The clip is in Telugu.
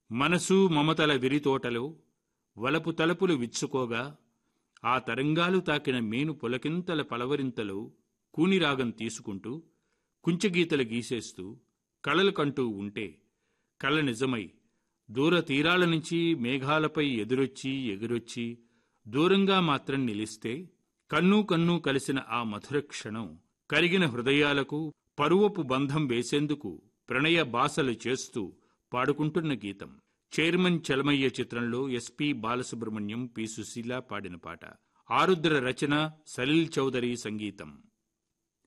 మనసు మమతల విరితోటలో వలపు తలపులు విచ్చుకోగా ఆ తరంగాలు తాకిన మేను పులకింతల పలవరింతలో కూనిరాగం తీసుకుంటూ కుంచగీతలు గీసేస్తూ కళలు కంటూ ఉంటే కళ నిజమై దూర తీరాల నుంచి మేఘాలపై ఎదురొచ్చి ఎగురొచ్చి దూరంగా మాత్రం నిలిస్తే కన్ను కన్ను కలిసిన ఆ మధుర క్షణం కరిగిన హృదయాలకు పరువపు బంధం వేసేందుకు ప్రణయ బాసలు చేస్తూ పాడుకుంటున్న గీతం చైర్మన్ చలమయ్య చిత్రంలో ఎస్పి బాలసుబ్రహ్మణ్యం పి సుశీల పాడిన పాట ఆరుద్ర రచన సలీల్ చౌదరి సంగీతం